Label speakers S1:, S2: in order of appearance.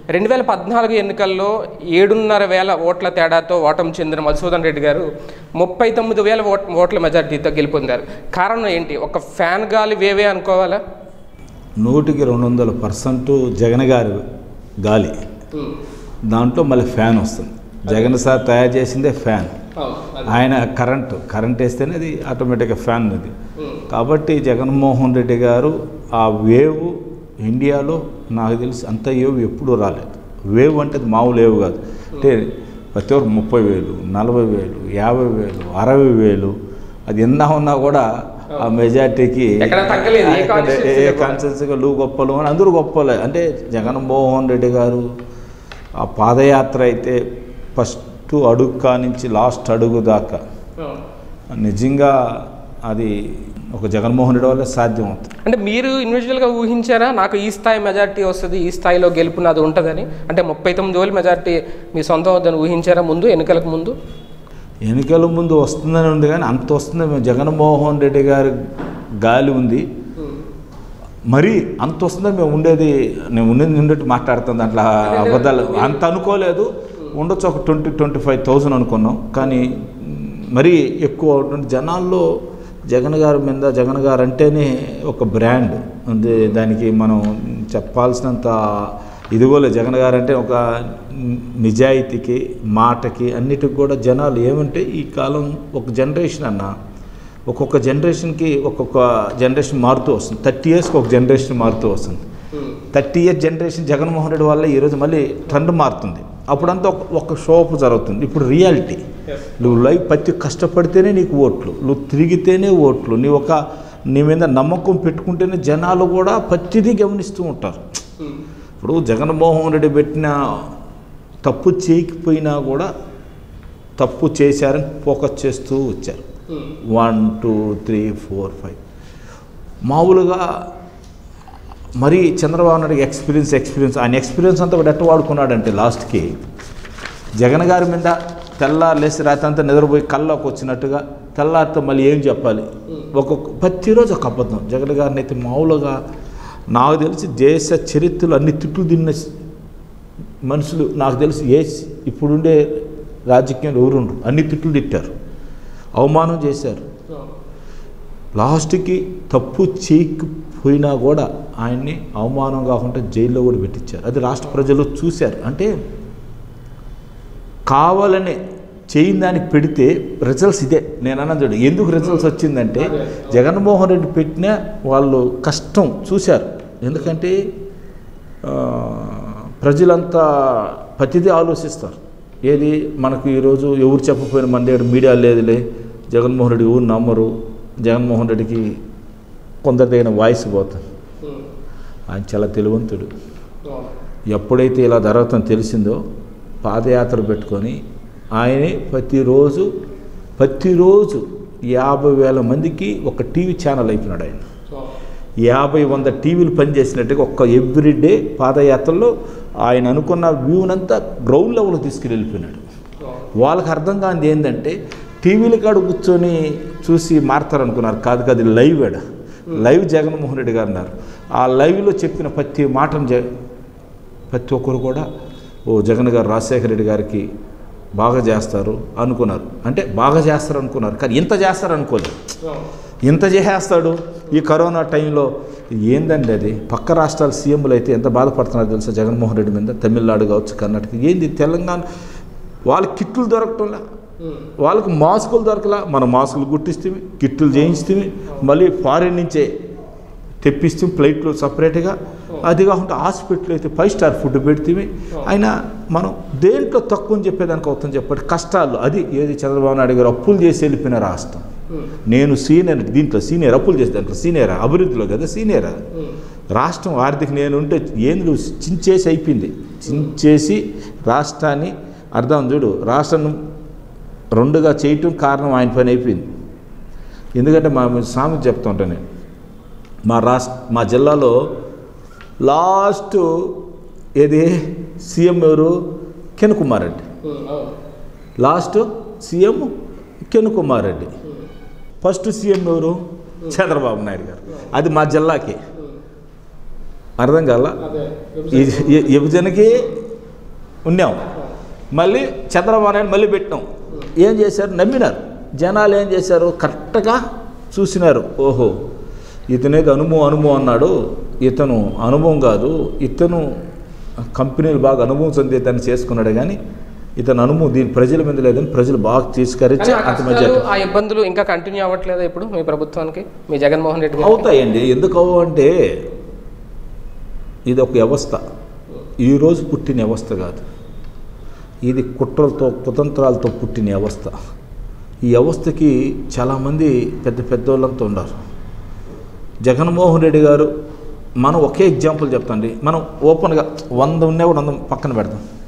S1: రెండు వేల పద్నాలుగు ఎన్నికల్లో ఏడున్నర వేల ఓట్ల తేడాతో ఓటమి చెందిన మధుసూదన్ రెడ్డి గారు ముప్పై తొమ్మిది వేల ఓట్ ఓట్ల మెజార్టీతో గెలుపొందారు కారణం ఏంటి ఒక ఫ్యాన్ గాలి వేవే అనుకోవాలా
S2: నూటికి రెండు వందల పర్సెంట్ జగన్ గారి గాలి దాంట్లో మళ్ళీ ఫ్యాన్ వస్తుంది జగన్ సార్ తయారు చేసిందే ఫ్యాన్ ఆయన కరెంటు కరెంట్ వేస్తేనే అది ఆటోమేటిక్గా ఫ్యాన్ అది కాబట్టి జగన్మోహన్ రెడ్డి గారు ఆ వేవ్ ఇండియాలో నాకు తెలిసి అంత వేవ్ ఎప్పుడూ రాలేదు వేవ్ అంటే అది మామూలు వేవ్ కాదు అంటే ప్రతి ఒక్కరు ముప్పై వేలు నలభై వేలు యాభై వేలు అరవై వేలు అది ఎన్నా ఉన్నా కూడా ఆ మెజార్టీకి
S1: ఎక్కడ తగ్గలేదు, ఏ constituency
S2: ఏ
S1: కూడా.
S2: కాన్స్టిట్యున్సీగా నువ్వు గొప్పలు అని అందరూ గొప్పలే అంటే జగన్మోహన్ రెడ్డి గారు ఆ పాదయాత్ర అయితే ఫస్ట్ అడుగు కానించి లాస్ట్ అడుగు దాకా నిజంగా అది ఒక జగన్మోహన్ రెడ్డి వల్ల సాధ్యం అవుతుంది
S1: అంటే మీరు ఇండివిజువల్గా ఊహించారా నాకు ఈ స్థాయి మెజార్టీ వస్తుంది ఈ స్థాయిలో గెలుపు నాది ఉంటుందని అంటే ముప్పై తొమ్మిది వేల మెజార్టీ మీ సొంతం వద్దని ఊహించారా ముందు ఎన్నికలకు ముందు
S2: ఎన్నికల ముందు వస్తుందని ఉంది కానీ అంత వస్తుంది మేము జగన్మోహన్ రెడ్డి గారి గాలి ఉంది మరి అంత వస్తుందని మేము ఉండేది నేను ఉండేది ఉండేట్టు మాట్లాడుతాను దాంట్లో అబద్ధాలు అంత అనుకోలేదు ఉండొచ్చు ఒక ట్వంటీ ట్వంటీ ఫైవ్ థౌజండ్ అనుకున్నాం కానీ మరీ ఎక్కువ అవుతుంది జనాల్లో జగన్ గారి మీద జగన్ గారు అంటేనే ఒక బ్రాండ్ ఉంది దానికి మనం చెప్పాల్సినంత ఇదిగోలే జగన్ గారు అంటే ఒక నిజాయితీకి మాటకి అన్నిటికి కూడా జనాలు ఏమంటే ఈ కాలం ఒక జనరేషన్ అన్న ఒక్కొక్క జనరేషన్కి ఒక్కొక్క జనరేషన్ మారుతూ వస్తుంది థర్టీ ఇయర్స్కి ఒక జనరేషన్ మారుతూ వస్తుంది thirty year generation Jaganmohan Reddy వల్ల ఈరోజు మళ్ళీ ట్రెండ్ మారుతుంది అప్పుడంతా ఒక ఒక షోప్ జరుగుతుంది ఇప్పుడు రియాలిటీ నువ్వు లైఫ్ ప్రతి కష్టపడితేనే నీకు ఓట్లు నువ్వు తిరిగితేనే ఓట్లు నీ ఒక నీ మీద నమ్మకం పెట్టుకుంటేనే జనాలు కూడా ప్రతిదీ గమనిస్తూ ఉంటారు ఇప్పుడు జగన్మోహన్ రెడ్డి పెట్టిన తప్పు చేయకపోయినా కూడా తప్పు చేశారని ఫోకస్ చేస్తూ వచ్చారు one two three four five మామూలుగా మరి చంద్రబాబు నాయుడు ఎక్స్పీరియన్స్ ఎక్స్పీరియన్స్ ఆయన ఎక్స్పీరియన్స్ అంతా కూడా ఎట్ట వాడుకున్నాడంటే లాస్ట్కి జగన్ గారి మీద తెల్లారు లేసి రాత్రి అంతా నిద్రపోయి కల్లోకి వచ్చినట్టుగా తెల్లారితో మళ్ళీ ఏం చెప్పాలి ఒక్కొక్క ప్రతిరోజు ఒక అబద్ధం జగన్ గారిని అయితే మామూలుగా నాకు తెలిసి దేశ చరిత్రలో అన్ని తిట్లు తిన్న మనుషులు నాకు తెలిసి ఏ ఇప్పుడుండే రాజకీయంలో ఎవరుండ్రు అన్ని తిట్లు తిట్టారు అవమానం చేశారు లాస్ట్కి తప్పు చేయకపోయినా కూడా ఆయన్ని అవమానం కాకుండా జైల్లో కూడా పెట్టించారు అది రాష్ట్ర ప్రజలు చూశారు అంటే కావాలని చేయని దానికి పెడితే రిజల్ట్స్ ఇదే నేను అన్నది చూడు ఎందుకు రిజల్ట్స్ వచ్చిందంటే జగన్మోహన్ రెడ్డి పెట్టిన వాళ్ళు కష్టం చూశారు ఎందుకంటే ఆ, ప్రజలంతా ప్రతిదీ ఆలోచిస్తారు ఏది మనకు ఈరోజు ఎవరు చెప్పకపోయిన మన దగ్గర మీడియా లేదులే జగన్మోహన్ రెడ్డి ఎవరు నమ్మరు జగన్మోహన్ రెడ్డికి కొందరి దగ్గర వాయిస్ పోతుంది ఆయన చాలా తెలివంతుడు ఎప్పుడైతే ఇలా జరుగుతుందో తెలిసిందో పాదయాత్ర పెట్టుకొని ఆయనే ప్రతిరోజు ప్రతిరోజు యాభై వేల మందికి ఒక టీవీ ఛానల్ అయిపోయినాడు ఆయన యాభై వంద టీవీలు పనిచేసినట్టుగా ఒక్క ఎవ్రీడే పాదయాత్రలో ఆయన అనుకున్న వ్యూనంతా గ్రౌండ్ లెవెల్కి తీసుకెళ్ళి వెళ్ళిపోయినాడు వాళ్ళకి అర్థం కానిది ఏంటంటే టీవీల కాడ కూర్చొని చూసి మారతారనుకున్నారు కాదు కాదు ఇది లైవ్ ఎడ లైవ్ జగన్మోహన్ రెడ్డి గారు అన్నారు ఆ లైవ్లో చెప్పిన ప్రతి మాటను జ ప్రతి ఒక్కరు కూడా ఓ జగన్ గారు రాజశేఖర రెడ్డి గారికి బాగా చేస్తారు అనుకున్నారు అంటే బాగా చేస్తారు అనుకున్నారు కానీ ఇంత చేస్తారు అనుకోలేదు ఇంత చేసేస్తాడు ఈ కరోనా టైంలో ఏందండి అది పక్క రాష్ట్రాల సీఎంలు అయితే ఎంత బాధపడుతున్నారు తెలుసా జగన్మోహన్ రెడ్డి మీద తమిళనాడు కావచ్చు కర్ణాటక ఏంది తెలంగాణ వాళ్ళ కిట్లు దొరకటంలా వాళ్ళకి మాస్కులు దొరకలా మన మాస్కులు గుట్టిస్తే కిట్లు చేయించితే మళ్ళీ ఫారిన్ నుంచే తెప్పిస్తే ప్లేట్లు సపరేట్గా అది కాకుండా హాస్పిటల్ అయితే ఫైవ్ స్టార్ ఫుడ్ పెడితే అయినా మనం దేంట్లో తక్కువ అని చెప్పేదానికి అవుతుంది చెప్పండి కష్టాలు అది ఏది చంద్రబాబు నాయుడు గారు అప్పులు చేసి వెళ్ళిపోయిన రాష్ట్రం నేను సీనియర్ దీంట్లో సీనియర్ అప్పులు చేసి దాంట్లో సీనియరా అభివృద్ధిలో కదా సీనియరా రాష్ట్రం ఆర్థిక నేను ఉంటే ఏంది నువ్వు చించేసి అయిపోయింది చించేసి రాష్ట్రాన్ని అర్థం చూడు రాష్ట్రం రెండుగా చేయటం కారణం ఆయన పని అయిపోయింది ఎందుకంటే మా సామెత చెప్తా ఉంటాను నేను మా రాష్ట్ర మా జిల్లాలో లాస్ట్ ఏది సీఎం ఎవరు Kiran Kumar Reddy last CM Kiran Kumar Reddy first CM ఎవరు చంద్రబాబు నాయుడు గారు అది మా జిల్లాకి అర్థం కాల ఈ- ఈ- విభజనకి ఉన్నాం మళ్ళీ చంద్రబాబు నాయుడు మళ్ళీ పెట్టినాం ఏం చేశారు నమ్మినారు జనాలు ఏం చేశారు కరెక్ట్గా చూసినారు ఓహో ఇతనేది అనుభవం అనుభవం అన్నాడు ఇతను అనుభవం కాదు ఇతను కంపెనీలు బాగా అనుభవం చెందేదాన్ని చేసుకున్నాడు కానీ ఇతను అనుభవం దీని ప్రజల మీద లేదని ప్రజలు బాగా తీసుకరించి
S1: కానీ ఆ
S2: అంత మధ్య
S1: కష్టాలు, ఆ ఇబ్బందులు ఇంకా కంటిన్యూ అవ్వట్లేదా ఇప్పుడు మీ ప్రభుత్వానికి మీ జగన్మోహన్ రెడ్డి గారికి?
S2: అవుతాయండి ఎందుకు అవ్వవు అంటే ఇది ఒక వ్యవస్థ ఈరోజు పుట్టిన వ్యవస్థ కాదు ఇది కుట్రలతో కుతంత్రాలతో పుట్టిన వ్యవస్థ ఈ వ్యవస్థకి చాలామంది పెద్ద పెద్దోళ్ళంతా ఉన్నారు జగన్మోహన్ రెడ్డి గారు మనం ఒకే ఎగ్జాంపుల్ చెప్తాండి మనం ఓపెన్గా వంద ఉన్నా కూడా వంద పక్కన పెడతాం